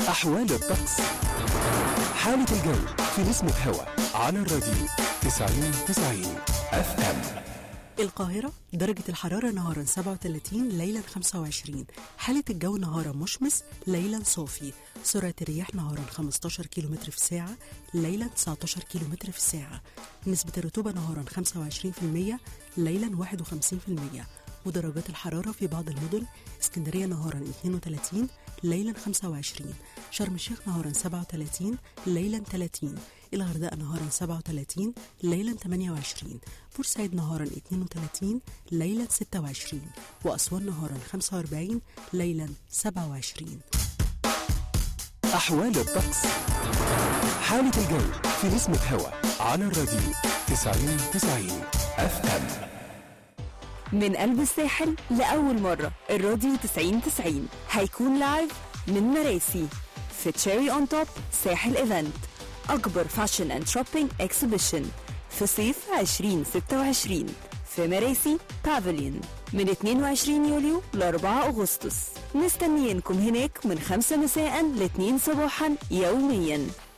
أحوال الطقس حالة الجو في نسمة هوا على الراديو 90 90 اف ام القاهرة درجة الحرارة نهارا 37 ليلا 25 حالة الجو نهارا مشمس ليلا صافي سرعة الرياح نهارا 15 كم في الساعة ليلا 19 كم في الساعة نسبة الرطوبة نهارا 25% ليلا 51% ودرجات الحرارة في بعض المدن اسكندرية نهارا 32 ليلا 25 شرم الشيخ نهارا 37 ليلا 30 الغردقة نهارا 37 ليلا 28 بورسعيد نهارا 32 ليلا 26 وأسوان نهارا 45 ليلا 27 أحوال الطقس حالة الجو في نسمة هوا على الراديو 90 90 اف ام من قلب الساحل لأول مرة الراديو 90 90 هيكون لايف من مراسي في تشيري اون توب ساحل ايفنت أكبر فاشن اند شوبينج اكسبيشن في صيف 2026 في مراسي بافليون من 22 يوليو ل 4 أغسطس مستنيينكم هناك من 5 مساء ل 2 صباحا يوميا